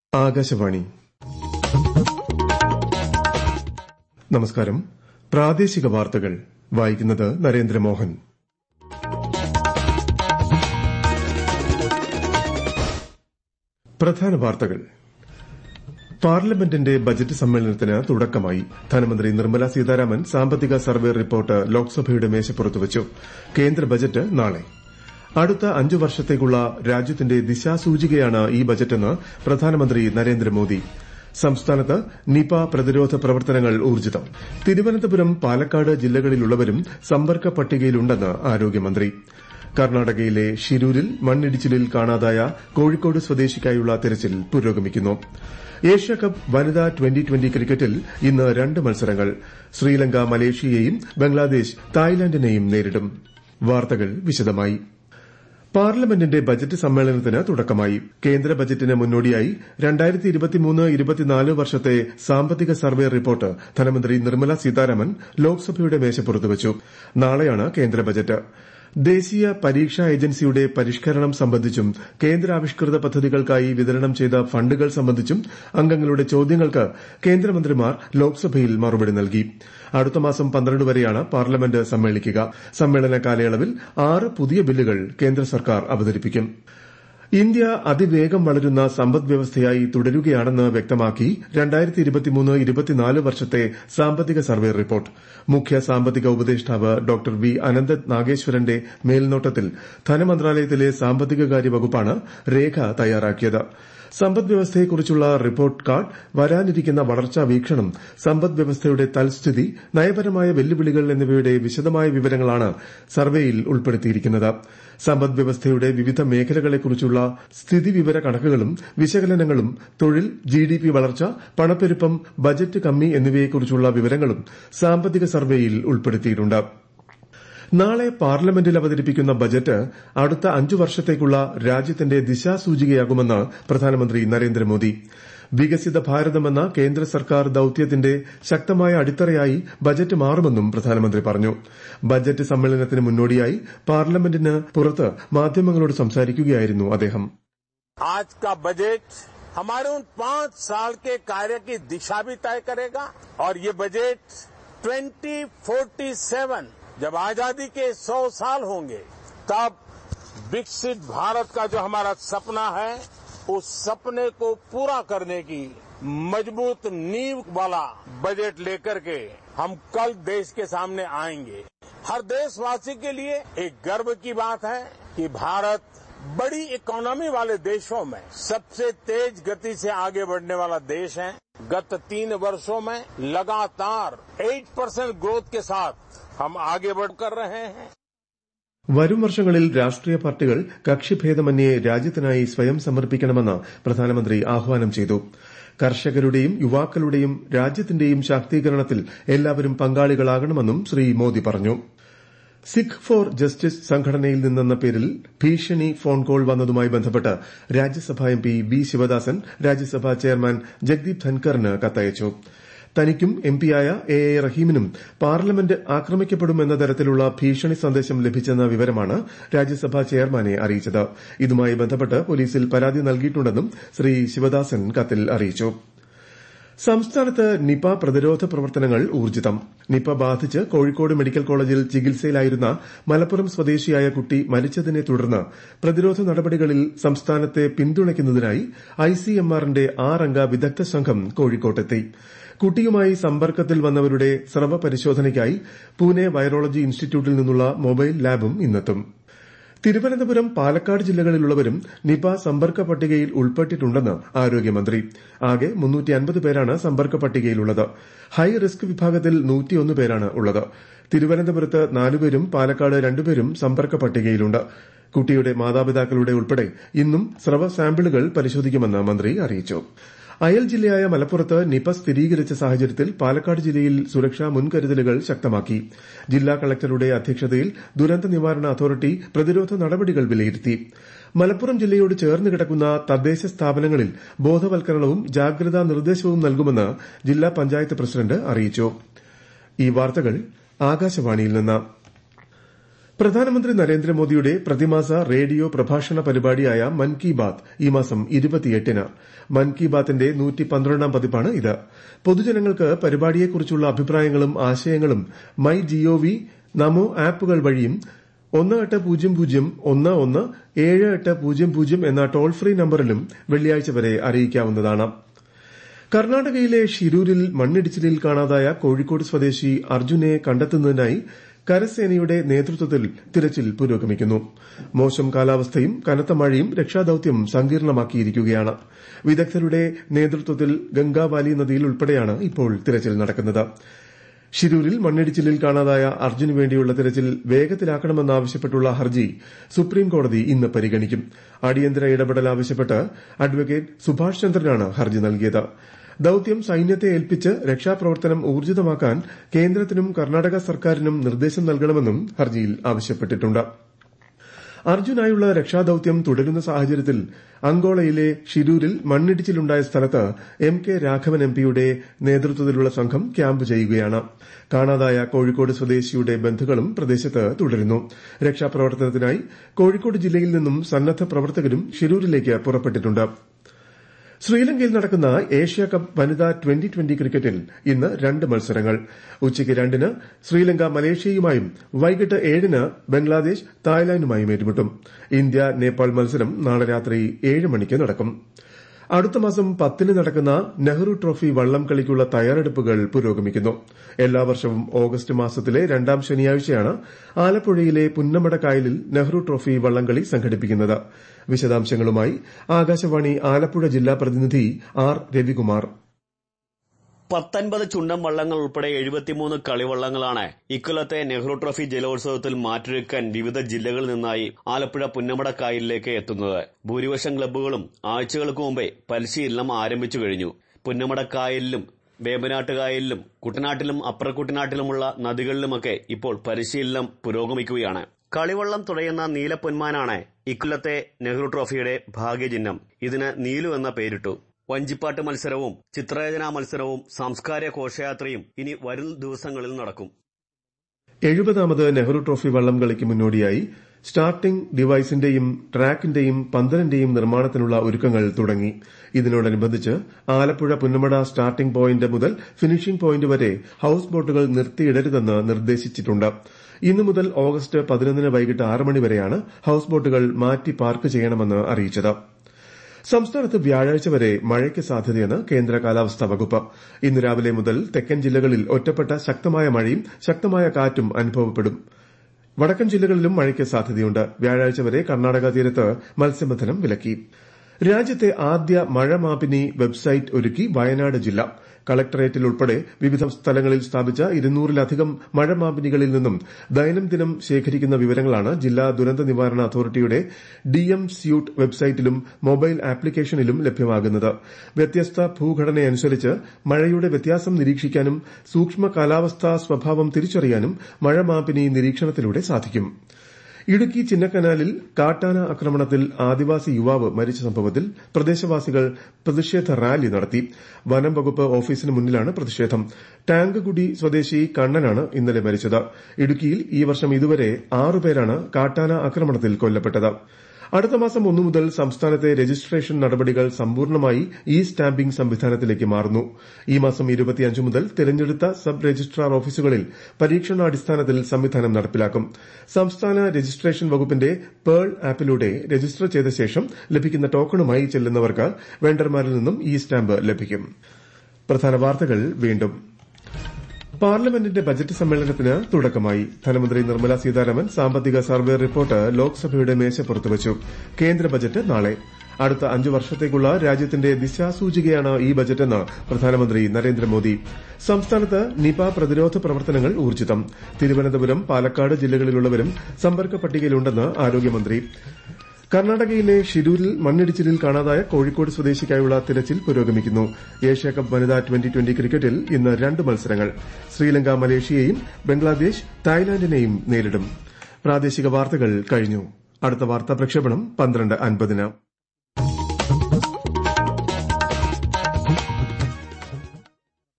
ആകാശവാണി നമസ്കാരം പ്രാദേശിക വാർത്തകൾ വായിക്കുന്നത് നരേന്ദ്രമോഹൻ പ്രധാന വാർത്തകൾ പാർലമെന്റിന്റെ ബജറ്റ് സമ്മേളനത്തിന് തുടക്കമായി ധനമന്ത്രി നിർമ്മല സീതാരാമൻ സാമ്പത്തിക സർവേ റിപ്പോർട്ട് ലോക്സഭയുടെ മേശപ്പുറത്ത് വച്ചു കേന്ദ്ര ബജറ്റ് നാളെ അടുത്ത അഞ്ചു വർഷത്തേക്കുള്ള രാജ്യത്തിന്റെ ദിശാസൂചികയാണ് ഈ ബജറ്റെന്ന് പ്രധാനമന്ത്രി നരേന്ദ്രമോദി സംസ്ഥാനത്ത് നിപ പ്രതിരോധ പ്രവർത്തനങ്ങൾ ഊർജ്ജിതം തിരുവനന്തപുരം പാലക്കാട് ജില്ലകളിലുള്ളവരും സമ്പർക്ക പട്ടികയിലുണ്ടെന്ന് ആരോഗ്യമന്ത്രി കർണാടകയിലെ ഷിരൂരിൽ മണ്ണിടിച്ചിലിൽ കാണാതായ കോഴിക്കോട് സ്വദേശിക്കായുള്ള തെരച്ചിൽ പുരോഗമിക്കുന്നു ഏഷ്യാകപ്പ് വനിതാ ട്വന്റി ട്വന്റി ക്രിക്കറ്റിൽ ഇന്ന് രണ്ട് മത്സരങ്ങൾ ശ്രീലങ്ക മലേഷ്യയെയും ബംഗ്ലാദേശ് തായ്ലാന്റിനെയും നേരിടും വാർത്തകൾ വിശദമായി പാർലമെന്റിന്റെ ബജറ്റ് സമ്മേളനത്തിന് തുടക്കമായി കേന്ദ്ര ബജറ്റിന് മുന്നോടിയായി വർഷത്തെ സാമ്പത്തിക സർവേ റിപ്പോർട്ട് ധനമന്ത്രി നിർമ്മല സീതാരാമൻ ലോക്സഭയുടെ മേശപ്പുറത്ത് വച്ചു നാളെയാണ് കേന്ദ്ര ബജറ്റ് ദേശീയ പരീക്ഷാ ഏജൻസിയുടെ പരിഷ്കരണം സംബന്ധിച്ചും കേന്ദ്രാവിഷ്കൃത പദ്ധതികൾക്കായി വിതരണം ചെയ്ത ഫണ്ടുകൾ സംബന്ധിച്ചും അംഗങ്ങളുടെ ചോദ്യങ്ങൾക്ക് കേന്ദ്രമന്ത്രിമാർ ലോക്സഭയിൽ മറുപടി നൽകി അടുത്ത മാസം പന്ത്രണ്ട് വരെയാണ് പാർലമെന്റ് സമ്മേളിക്കുക സമ്മേളന കാലയളവിൽ ആറ് പുതിയ ബില്ലുകൾ കേന്ദ്ര സർക്കാർ അവതരിപ്പിക്കും ഇന്ത്യ അതിവേഗം വളരുന്ന സമ്പദ്വ്യവസ്ഥയായി തുടരുകയാണെന്ന് വ്യക്തമാക്കി വർഷത്തെ സാമ്പത്തിക സർവേ റിപ്പോർട്ട് മുഖ്യ സാമ്പത്തിക ഉപദേഷ്ടാവ് ഡോക്ടർ വി അനന്ത നാഗേശ്വരന്റെ മേൽനോട്ടത്തിൽ ധനമന്ത്രാലയത്തിലെ സാമ്പത്തികകാര്യ വകുപ്പാണ് രേഖ തയ്യാറാക്കിയത് സമ്പദ്വ്യവസ്ഥയെക്കുറിച്ചുള്ള റിപ്പോർട്ട് കാർഡ് വരാനിരിക്കുന്ന വളർച്ചാ വീക്ഷണം സമ്പദ്വ്യവസ്ഥയുടെ തൽസ്ഥിതി നയപരമായ വെല്ലുവിളികൾ എന്നിവയുടെ വിശദമായ വിവരങ്ങളാണ് സർവേയിൽ ഉൾപ്പെടുത്തിയിരിക്കുന്നത് സമ്പദ്വ്യവസ്ഥയുടെ വിവിധ മേഖലകളെക്കുറിച്ചുള്ള സ്ഥിതിവിവര കണക്കുകളും വിശകലനങ്ങളും തൊഴിൽ ജിഡിപി വളർച്ച പണപ്പെരുപ്പം ബജറ്റ് കമ്മി എന്നിവയെക്കുറിച്ചുള്ള വിവരങ്ങളും സാമ്പത്തിക സർവേയിൽ ഉൾപ്പെടുത്തിയിട്ടുണ്ട് നാളെ പാർലമെന്റിൽ അവതരിപ്പിക്കുന്ന ബജറ്റ് അടുത്ത അഞ്ചു വർഷത്തേക്കുള്ള രാജ്യത്തിന്റെ ദിശാസൂചികയാകുമെന്ന് പ്രധാനമന്ത്രി നരേന്ദ്രമോദി വികസിത ഭാരതമെന്ന കേന്ദ്ര സർക്കാർ ദൌത്യത്തിന്റെ ശക്തമായ അടിത്തറയായി ബജറ്റ് മാറുമെന്നും പ്രധാനമന്ത്രി പറഞ്ഞു ബജറ്റ് സമ്മേളനത്തിന് മുന്നോടിയായി പാർലമെന്റിന് പുറത്ത് മാധ്യമങ്ങളോട് സംസാരിക്കുകയായിരുന്നു അദ്ദേഹം आज का बजट हमारे उन पांच साल के कार्य की दिशा भी तय करेगा और ये बजट 2047 जब आजादी के सौ साल होंगे तब विकसित भारत का जो हमारा सपना है उस सपने को पूरा करने की मजबूत नींव वाला बजट लेकर के हम कल देश के सामने आएंगे हर देशवासी के लिए एक गर्व की बात है कि भारत बड़ी इकोनॉमी वाले देशों में सबसे तेज गति से आगे बढ़ने वाला देश है गत तीन वर्षों में लगातार 8 परसेंट ग्रोथ के साथ हम आगे बढ़ कर रहे हैं വരും വർഷങ്ങളിൽ രാഷ്ട്രീയ പാർട്ടികൾ കക്ഷിഭേദമന്യേ രാജ്യത്തിനായി സ്വയം സമർപ്പിക്കണമെന്ന് പ്രധാനമന്ത്രി ആഹ്വാനം ചെയ്തു കർഷകരുടെയും യുവാക്കളുടെയും രാജ്യത്തിന്റെയും ശാക്തീകരണത്തിൽ എല്ലാവരും പങ്കാളികളാകണമെന്നും ശ്രീ മോദി പറഞ്ഞു സിഖ് ഫോർ ജസ്റ്റിസ് സംഘടനയിൽ നിന്നെന്ന പേരിൽ ഭീഷണി ഫോൺ കോൾ വന്നതുമായി ബന്ധപ്പെട്ട് Rajya Sabha M P V Sivadasan Rajya Sabha chairman Jagdeep ധൻകറിന് കത്തയച്ചു തനിക്കും എംപിയായ എ എ റഹീമിനും പാർലമെന്റ് ആക്രമിക്കപ്പെടുമെന്ന തരത്തിലുള്ള ഭീഷണി സന്ദേശം ലഭിച്ചെന്ന വിവരമാണ് രാജ്യസഭാ ചെയർമാനെ അറിയിച്ചത് ഇതുമായി ബന്ധപ്പെട്ട് പോലീസിൽ പരാതി നൽകിയിട്ടുണ്ടെന്നും ശ്രീ ശിവദാസൻ കത്തിൽ അറിയിച്ചു സംസ്ഥാനത്ത് നിപ പ്രതിരോധ പ്രവർത്തനങ്ങൾ ഊർജ്ജിതം നിപ ബാധിച്ച് കോഴിക്കോട് മെഡിക്കൽ കോളേജിൽ ചികിത്സയിലായിരുന്ന മലപ്പുറം സ്വദേശിയായ കുട്ടി മരിച്ചതിനെ തുടർന്ന് പ്രതിരോധ നടപടികളിൽ സംസ്ഥാനത്തെ പിന്തുണയ്ക്കുന്നതിനായി ഐസിഎംആറിന്റെ ആറംഗ വിദഗ്ധ സംഘം കോഴിക്കോട്ടെത്തി കുട്ടിയുമായി സമ്പർക്കത്തിൽ വന്നവരുടെ സ്രവ പരിശോധനയ്ക്കായി പൂനെ വൈറോളജി ഇൻസ്റ്റിറ്റ്യൂട്ടിൽ നിന്നുള്ള മൊബൈൽ ലാബും ഇന്നെത്തും തിരുവനന്തപുരം പാലക്കാട് ജില്ലകളിലുള്ളവരും നിപ സമ്പർക്ക പട്ടികയിൽ ഉൾപ്പെട്ടിട്ടുണ്ടെന്ന് ആരോഗ്യമന്ത്രി ആകെ പേരാണ് സമ്പർക്ക പട്ടികയിലുള്ളത് ഹൈ റിസ്ക് വിഭാഗത്തിൽ പേരാണ് ഉള്ളത് തിരുവനന്തപുരത്ത് നാലുപേരും പാലക്കാട് രണ്ടുപേരും സമ്പർക്ക പട്ടികയിലുണ്ട് കുട്ടിയുടെ മാതാപിതാക്കളുടെ ഉൾപ്പെടെ ഇന്നും സ്രവ സാമ്പിളുകൾ പരിശോധിക്കുമെന്ന് മന്ത്രി അറിയിച്ചു അയൽ ജില്ലയായ മലപ്പുറത്ത് നിപ സ്ഥിരീകരിച്ച സാഹചര്യത്തിൽ പാലക്കാട് ജില്ലയിൽ സുരക്ഷാ മുൻകരുതലുകൾ ശക്തമാക്കി ജില്ലാ കളക്ടറുടെ അധ്യക്ഷതയിൽ ദുരന്ത നിവാരണ അതോറിറ്റി പ്രതിരോധ നടപടികൾ വിലയിരുത്തി മലപ്പുറം ജില്ലയോട് ചേർന്ന് കിടക്കുന്ന തദ്ദേശ സ്ഥാപനങ്ങളിൽ ബോധവൽക്കരണവും ജാഗ്രതാ നിർദ്ദേശവും നൽകുമെന്ന് ജില്ലാ പഞ്ചായത്ത് പ്രസിഡന്റ് അറിയിച്ചു ഈ വാർത്തകൾ ആകാശവാണിയിൽ നിന്ന് പ്രധാനമന്ത്രി നരേന്ദ്രമോദിയുടെ പ്രതിമാസ റേഡിയോ പ്രഭാഷണ പരിപാടിയായ മൻ കി ബാത് ഈ മാസം ഇരുപത്തിയെട്ടിന് മൻ കി ബാത്തിന്റെ നൂറ്റി പന്ത്രണ്ടാം പതിപ്പാണ് ഇത് പൊതുജനങ്ങൾക്ക് പരിപാടിയെക്കുറിച്ചുള്ള അഭിപ്രായങ്ങളും ആശയങ്ങളും മൈ ജിഒവി നമോ ആപ്പുകൾ വഴിയും ഒന്ന് എട്ട് പൂജ്യം പൂജ്യം ഒന്ന് ഒന്ന് ഏഴ് എട്ട് പൂജ്യം പൂജ്യം എന്ന ടോൾ ഫ്രീ നമ്പറിലും വെള്ളിയാഴ്ച വരെ അറിയിക്കാവുന്നതാണ് കർണാടകയിലെ ഷിരൂരിൽ മണ്ണിടിച്ചിലിൽ കാണാതായ കോഴിക്കോട് സ്വദേശി അർജുനെ കണ്ടെത്തുന്നതിനായി കരസേനയുടെ നേതൃത്വത്തിൽ തിരച്ചിൽ പുരോഗമിക്കുന്നു മോശം കാലാവസ്ഥയും കനത്ത മഴയും രക്ഷാദൌത്യം സങ്കീർണമാക്കിയിരിക്കുകയാണ് വിദഗ്ധരുടെ നേതൃത്വത്തിൽ ഗംഗാവാലി നദിയിൽ ഉൾപ്പെടെയാണ് ഇപ്പോൾ തിരച്ചിൽ നടക്കുന്നത് ഷിരൂരിൽ മണ്ണിടിച്ചിലിൽ കാണാതായ അർജുന് വേണ്ടിയുള്ള തിരച്ചിൽ വേഗത്തിലാക്കണമെന്നാവശ്യപ്പെട്ടുള്ള ഹർജി സുപ്രീംകോടതി ഇന്ന് പരിഗണിക്കും അടിയന്തര ഇടപെടൽ ആവശ്യപ്പെട്ട് അഡ്വക്കേറ്റ് സുഭാഷ് ചന്ദ്രനാണ് ഹർജി നൽകിയത് ദൌത്യം സൈന്യത്തെ ഏൽപ്പിച്ച് രക്ഷാപ്രവർത്തനം ഊർജിതമാക്കാൻ കേന്ദ്രത്തിനും കർണാടക സർക്കാരിനും നിർദ്ദേശം നൽകണമെന്നും ഹർജിയിൽ ആവശ്യപ്പെട്ടിട്ടുണ്ട് അർജുനായുള്ള രക്ഷാദൌത്യം തുടരുന്ന സാഹചര്യത്തിൽ അങ്കോളയിലെ ഷിരൂരിൽ മണ്ണിടിച്ചിലുണ്ടായ സ്ഥലത്ത് എം കെ രാഘവൻ എംപിയുടെ നേതൃത്വത്തിലുള്ള സംഘം ക്യാമ്പ് ചെയ്യുകയാണ് കാണാതായ കോഴിക്കോട് സ്വദേശിയുടെ ബന്ധുക്കളും പ്രദേശത്ത് തുടരുന്നു രക്ഷാപ്രവർത്തനത്തിനായി കോഴിക്കോട് ജില്ലയിൽ നിന്നും സന്നദ്ധ പ്രവർത്തകരും ഷിരൂരിലേക്ക് പുറപ്പെട്ടിട്ടുണ്ട് ശ്രീലങ്കയിൽ നടക്കുന്ന ഏഷ്യ കപ്പ് വനിതാ ട്വന്റി ട്വന്റി ക്രിക്കറ്റിൽ ഇന്ന് രണ്ട് മത്സരങ്ങൾ ഉച്ചയ്ക്ക് രണ്ടിന് ശ്രീലങ്ക മലേഷ്യയുമായും വൈകിട്ട് ഏഴിന് ബംഗ്ലാദേശ് തായ്ലാന്റുമായും ഏറ്റുമുട്ടും ഇന്ത്യ നേപ്പാൾ മത്സരം നാളെ രാത്രി ഏഴ് മണിക്ക് നടക്കും അടുത്ത മാസം പത്തിന് നടക്കുന്ന നെഹ്റു ട്രോഫി വള്ളം കളിക്കുള്ള തയ്യാറെടുപ്പുകൾ പുരോഗമിക്കുന്നു എല്ലാ വർഷവും ഓഗസ്റ്റ് മാസത്തിലെ രണ്ടാം ശനിയാഴ്ചയാണ് ആലപ്പുഴയിലെ പുന്നമടക്കായലിൽ നെഹ്റു ട്രോഫി വള്ളംകളി സംഘടിപ്പിക്കുന്നത് വിശദാംശങ്ങളുമായി ആകാശവാണി ആലപ്പുഴ ജില്ലാ പ്രതിനിധി ആർ രവികുമാർ പത്തൊൻപത് ചുണ്ടൻ വള്ളങ്ങൾ ഉൾപ്പെടെ എഴുപത്തിമൂന്ന് കളിവള്ളങ്ങളാണ് ഇക്കൊല്ലത്തെ നെഹ്റു ട്രോഫി ജലോത്സവത്തിൽ മാറ്റൊരുക്കാൻ വിവിധ ജില്ലകളിൽ നിന്നായി ആലപ്പുഴ പുന്നമടക്കായലിലേക്ക് എത്തുന്നത് ഭൂരിപക്ഷം ക്ലബ്ബുകളും ആഴ്ചകൾക്ക് മുമ്പേ പരിശീലനം ആരംഭിച്ചു കഴിഞ്ഞു പുന്നമടക്കായലിലും വേമ്പനാട്ടുകായലിലും കുട്ടനാട്ടിലും അപ്പർ കുട്ടനാട്ടിലുമുള്ള നദികളിലുമൊക്കെ ഇപ്പോൾ പരിശീലനം പുരോഗമിക്കുകയാണ് കളിവള്ളം തുഴയുന്ന നീലപ്പൊന്മാനാണ് ഇക്കൊല്ലത്തെ നെഹ്റു ട്രോഫിയുടെ ഭാഗ്യചിഹ്നം ഇതിന് നീലു എന്ന പേരിട്ടു വഞ്ചിപ്പാട്ട് മത്സരവും ചിത്രരചനാ മത്സരവും സാംസ്കാരിക ഘോഷയാത്രയും ഇനി വരും ദിവസങ്ങളിൽ നടക്കും എഴുപതാമത് നെഹ്റു ട്രോഫി വള്ളം കളിക്ക് മുന്നോടിയായി സ്റ്റാർട്ടിംഗ് ഡിവൈസിന്റെയും ട്രാക്കിന്റെയും പന്തലിന്റെയും നിർമ്മാണത്തിനുള്ള ഒരുക്കങ്ങൾ തുടങ്ങി ഇതിനോടനുബന്ധിച്ച് ആലപ്പുഴ പുന്നമട സ്റ്റാർട്ടിംഗ് പോയിന്റ് മുതൽ ഫിനിഷിംഗ് പോയിന്റ് വരെ ഹൌസ് ബോട്ടുകൾ നിർത്തിയിടരുതെന്ന് നിർദ്ദേശിച്ചിട്ടുണ്ട് ഇന്നു മുതൽ ഓഗസ്റ്റ് പതിനൊന്നിന് വൈകിട്ട് ആറ് മണിവരെയാണ് ഹൌസ് ബോട്ടുകൾ മാറ്റി പാർക്ക് ചെയ്യണമെന്ന് അറിയിച്ചത് സംസ്ഥാനത്ത് വ്യാഴാഴ്ച വരെ മഴയ്ക്ക് സാധ്യതയെന്ന് കേന്ദ്ര കാലാവസ്ഥാ വകുപ്പ് ഇന്ന് രാവിലെ മുതൽ തെക്കൻ ജില്ലകളിൽ ഒറ്റപ്പെട്ട ശക്തമായ മഴയും ശക്തമായ കാറ്റും അനുഭവപ്പെടും വടക്കൻ ജില്ലകളിലും മഴയ്ക്ക് സാധ്യതയുണ്ട് വ്യാഴാഴ്ച വരെ കർണാടക തീരത്ത് മത്സ്യബന്ധനം വിലക്കി രാജ്യത്തെ ആദ്യ മഴമാപിനി വെബ്സൈറ്റ് ഒരുക്കി വയനാട് ജില്ല കളക്ടറേറ്റിൽ ഉൾപ്പെടെ വിവിധ സ്ഥലങ്ങളിൽ സ്ഥാപിച്ച ഇരുന്നൂറിലധികം മഴമാപിനികളിൽ നിന്നും ദൈനംദിനം ശേഖരിക്കുന്ന വിവരങ്ങളാണ് ജില്ലാ ദുരന്ത നിവാരണ അതോറിറ്റിയുടെ ഡിഎം സ്യൂട്ട് വെബ്സൈറ്റിലും മൊബൈൽ ആപ്ലിക്കേഷനിലും ലഭ്യമാകുന്നത് വ്യത്യസ്ത ഭൂഘടനയനുസരിച്ച് മഴയുടെ വ്യത്യാസം നിരീക്ഷിക്കാനും സൂക്ഷ്മ കാലാവസ്ഥാ സ്വഭാവം തിരിച്ചറിയാനും മഴമാപിനി നിരീക്ഷണത്തിലൂടെ സാധിക്കും ഇടുക്കി ചിന്നക്കനാലിൽ കാട്ടാന ആക്രമണത്തിൽ ആദിവാസി യുവാവ് മരിച്ച സംഭവത്തിൽ പ്രദേശവാസികൾ പ്രതിഷേധ റാലി നടത്തി വനം വകുപ്പ് ഓഫീസിന് മുന്നിലാണ് പ്രതിഷേധം ടാങ്കുകുടി സ്വദേശി കണ്ണനാണ് ഇന്നലെ മരിച്ചത് ഇടുക്കിയിൽ ഈ വർഷം ഇതുവരെ ആറുപേരാണ് കാട്ടാന ആക്രമണത്തിൽ കൊല്ലപ്പെട്ടത് അടുത്ത മാസം ഒന്നു മുതൽ സംസ്ഥാനത്തെ രജിസ്ട്രേഷൻ നടപടികൾ സമ്പൂർണ്ണമായി ഇ സ്റ്റാമ്പിംഗ് സംവിധാനത്തിലേക്ക് മാറുന്നു ഈ മാസം മുതൽ തിരഞ്ഞെടുത്ത സബ് രജിസ്ട്രാർ ഓഫീസുകളിൽ പരീക്ഷണാടിസ്ഥാനത്തിൽ സംവിധാനം നടപ്പിലാക്കും സംസ്ഥാന രജിസ്ട്രേഷൻ വകുപ്പിന്റെ പേൾ ആപ്പിലൂടെ രജിസ്റ്റർ ചെയ്ത ശേഷം ലഭിക്കുന്ന ടോക്കണുമായി ചെല്ലുന്നവർക്ക് വെണ്ടർമാരിൽ നിന്നും ഇ സ്റ്റാമ്പ് ലഭിക്കും പ്രധാന വാർത്തകൾ വീണ്ടും പാർലമെന്റിന്റെ ബജറ്റ് സമ്മേളനത്തിന് തുടക്കമായി ധനമന്ത്രി നിർമ്മല സീതാരാമൻ സാമ്പത്തിക സർവേ റിപ്പോർട്ട് ലോക്സഭയുടെ മേശപ്പുറത്ത് വച്ചു കേന്ദ്ര ബജറ്റ് നാളെ അടുത്ത അഞ്ചു വർഷത്തേക്കുള്ള രാജ്യത്തിന്റെ ദിശാസൂചികയാണ് ഈ ബജറ്റെന്ന് പ്രധാനമന്ത്രി നരേന്ദ്രമോദി സംസ്ഥാനത്ത് നിപ പ്രതിരോധ പ്രവർത്തനങ്ങൾ ഊർജിതം തിരുവനന്തപുരം പാലക്കാട് ജില്ലകളിലുള്ളവരും സമ്പർക്ക പട്ടികയിലുണ്ടെന്ന് ആരോഗ്യമന്ത്രി കർണാടകയിലെ ഷിരൂരിൽ മണ്ണിടിച്ചിലിൽ കാണാതായ കോഴിക്കോട് സ്വദേശിക്കായുള്ള തിരച്ചിൽ പുരോഗമിക്കുന്നു ഏഷ്യാകപ്പ് വനിതാ ട്വന്റി ട്വന്റി ക്രിക്കറ്റിൽ ഇന്ന് രണ്ട് മത്സരങ്ങൾ ശ്രീലങ്ക മലേഷ്യയെയും ബംഗ്ലാദേശ് തായ്ലാന്റിനെയും നേരിടും പ്രാദേശിക വാർത്തകൾ കഴിഞ്ഞു അടുത്ത വാർത്താ പ്രക്ഷേപണം പന്ത്രണ്ട് അൻപതിന്